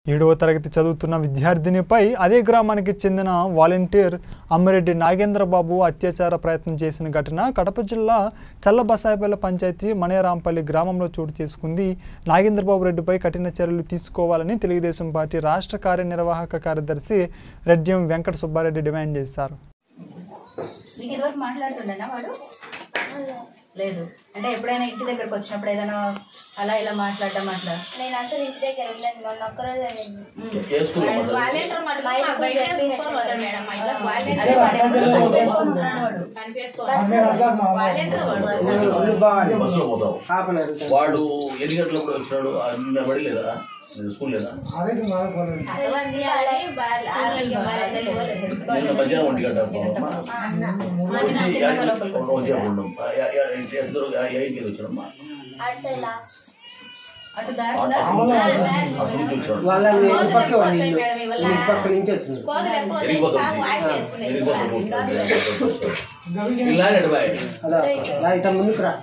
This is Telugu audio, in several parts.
ఏడవ తరగతి చదువుతున్న విద్యార్థినిపై అదే గ్రామానికి చెందిన వాలంటీర్ అమ్మిరెడ్డి నాగేంద్రబాబు అత్యాచార ప్రయత్నం చేసిన ఘటన కడప జిల్లా చల్లబసాయపల్లి పంచాయతీ మణిరాంపల్లి గ్రామంలో చోటు చేసుకుంది నాగేంద్రబాబు రెడ్డిపై కఠిన చర్యలు తీసుకోవాలని తెలుగుదేశం పార్టీ రాష్ట్ర కార్యనిర్వాహక కార్యదర్శి రెడ్డియం వెంకట సుబ్బారెడ్డి డిమాండ్ చేశారు నీకు ఇదివరకు మాట్లాడుతుండేనా వాడు లేదు అంటే ఎప్పుడైనా ఇంటి దగ్గరకు వచ్చినప్పుడు ఏదైనా అలా ఇలా మాట్లాడడం అట్లా నేను అసలు ఇంటి దగ్గర ఉండను మొన్న ఒక్కరోజే వెళ్ళింది ఏ స్కూల్లో పడ్డది? వాలంటీర్ మటుకు మాకు బయట తీసుకొని పోతాడు మేడం మా ఇంట్లో వాలంటీర్ అదే వాడు ఎప్పుడు కనిపెట్టుకొని ఉన్నాడు వాడు కనిపెట్టుకోవాలి వాలంటీర్ వాడు బస్సులో పోతావు వాడు ఎన్ని గంటలప్పుడు వచ్చినాడు ఆ నిన్న బడి లేదా నిన్న స్కూల్ లేదా అటువంటి అది బాగా ఆరోగ్యం బాగా నిన్న మధ్యాహ్నం ఒంటి గంట పోవమ్మా. వచ్చి యాడికి- వచ్చి అప్పుడు ఉన్నాం. ఆ, యా- యా- ఇంటి ఎదురు ఆ, ఏ ఇంటికి వచ్చినమ్మా అటు సైడ్ లాస్ట్ అటు దారి అటు అటు నుంచి వచ్చాడు వాళ్ళని ఇటు పక్క వాళ్ళు ఇల్లు మేడం ఇవాళ ఇటు పక్క నుంచి వచ్చింది కోతులు ఎక్కువ ఎరిగిపోతాం కాకు వాటి వేసుకునేది ఎరిగిపోతాం ఇలా రెడ్ బాయ్ అలా రా ఇట ముందుకు రా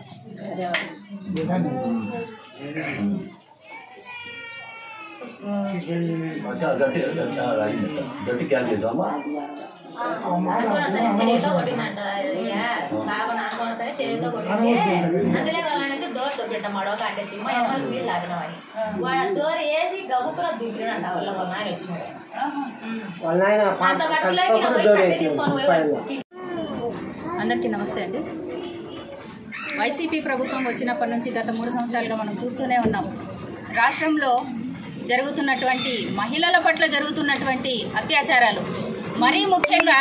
అచ్చా, గట్టి ఆ, రాయింది. గట్టి క్యాన్ చేసామా అనుకోని సరే శరీరంతో కొట్టిందంట ఇక కాకుండా అనుకోని సరే శరీరంతో కొట్టింది అందులో వాళ్ళకి డోర్ దొబ్బిట్ట మడవ అంటే తిమ్మ ఎన్నో వీళ్ళు తాగినవని వాడు డోర్ వేసి గబుక్కున దుబ్బినంట వాళ్ళ వాళ్ళ నాయన వచ్చినాడు వాళ్ళ నాయన అంత పట్టులో కట్టుకోకుండా పోయి డోర్ కట్టె వేసి తీసుకొని పోయి పైన వాడు అందరికీ నమస్తే అండి వైసీపీ ప్రభుత్వం వచ్చినప్పటి నుంచి గత మూడు సంవత్సరాలుగా మనం చూస్తూనే ఉన్నాం రాష్ట్రంలో జరుగుతున్నటువంటి మహిళల పట్ల జరుగుతున్నటువంటి అత్యాచారాలు మరీ ముఖ్యంగా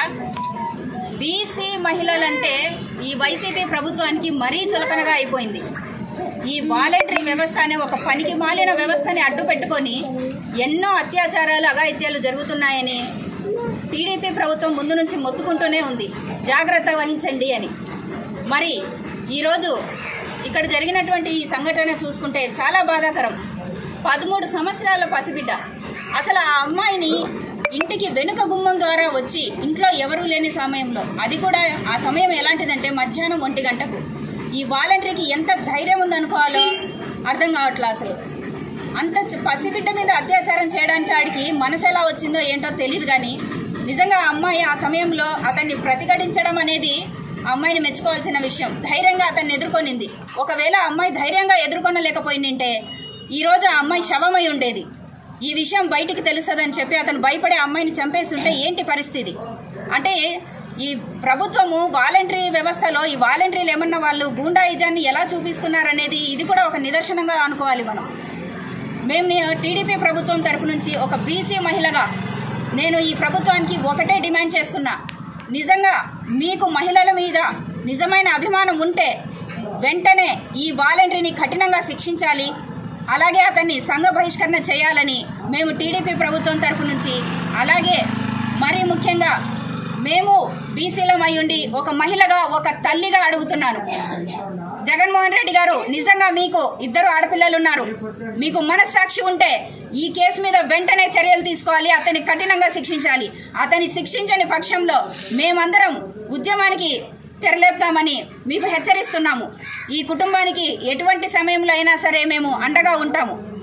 బీసీ మహిళలంటే ఈ వైసీపీ ప్రభుత్వానికి మరీ చులకనగా అయిపోయింది ఈ వాలంటరీ వ్యవస్థ అనే ఒక పనికి మాలిన వ్యవస్థని అడ్డు పెట్టుకొని ఎన్నో అత్యాచారాలు అఘాయిత్యాలు జరుగుతున్నాయని టీడీపీ ప్రభుత్వం ముందు నుంచి మొత్తుకుంటూనే ఉంది జాగ్రత్త వహించండి అని మరి ఈరోజు ఇక్కడ జరిగినటువంటి ఈ సంఘటన చూసుకుంటే చాలా బాధాకరం పదమూడు సంవత్సరాల పసిబిడ్డ అసలు ఆ అమ్మాయిని ఇంటికి వెనుక గుమ్మం ద్వారా వచ్చి ఇంట్లో ఎవరూ లేని సమయంలో అది కూడా ఆ సమయం ఎలాంటిదంటే మధ్యాహ్నం ఒంటి గంటకు ఈ వాలంటరీకి ఎంత ధైర్యం ఉందనుకోవాలో అర్థం కావట్లే అసలు అంత చ- పసిబిడ్డ మీద అత్యాచారం చేయడానికి ఆడికి మనసు ఎలా వచ్చిందో ఏంటో తెలియదు కానీ నిజంగా ఆ అమ్మాయి ఆ సమయంలో అతన్ని ప్రతిఘటించడం అనేది ఆ అమ్మాయిని మెచ్చుకోవాల్సిన విషయం ధైర్యంగా అతన్ని ఎదుర్కొనింది ఒకవేళ ఆ అమ్మాయి ధైర్యంగా ఎదుర్కొనలేకపోయిందంటే ఈరోజు ఆ అమ్మాయి శవమై ఉండేది ఈ విషయం బయటికి తెలుస్తుందని చెప్పి అతను భయపడే అమ్మాయిని చంపేస్తుంటే ఏంటి పరిస్థితి అంటే ఈ ప్రభుత్వము వాలంటరీ వ్యవస్థలో ఈ వాలంటరీలు ఏమన్నా వాళ్ళు గూండాయిజాన్ని ఎలా చూపిస్తున్నారనేది ఇది కూడా ఒక నిదర్శనంగా అనుకోవాలి మనం మేము నీ- టీడీపీ ప్రభుత్వం తరపు నుంచి ఒక బీసీ మహిళగా నేను ఈ ప్రభుత్వానికి ఒకటే డిమాండ్ చేస్తున్నా నిజంగా మీకు మహిళల మీద నిజమైన అభిమానం ఉంటే వెంటనే ఈ వాలంటరీని కఠినంగా శిక్షించాలి అలాగే అతన్ని సంఘ బహిష్కరణ చేయాలని మేము టీడీపీ ప్రభుత్వం తరపు నుంచి అలాగే మరీ ముఖ్యంగా మేము బీసీలం అయ్యుండి ఒక మహిళగా ఒక తల్లిగా అడుగుతున్నాను జగన్మోహన్ రెడ్డి గారు నిజంగా మీకు ఇద్దరు ఆడపిల్లలు ఉన్నారు మీకు మనస్సాక్షి ఉంటే ఈ కేసు మీద వెంటనే చర్యలు తీసుకోవాలి అతన్ని కఠినంగా శిక్షించాలి అతన్ని శిక్షించని పక్షంలో మేమందరం ఉద్యమానికి తెరలేపుతామని మీకు హెచ్చరిస్తున్నాము ఈ కుటుంబానికి ఎటువంటి సమయంలో అయినా సరే మేము అండగా ఉంటాము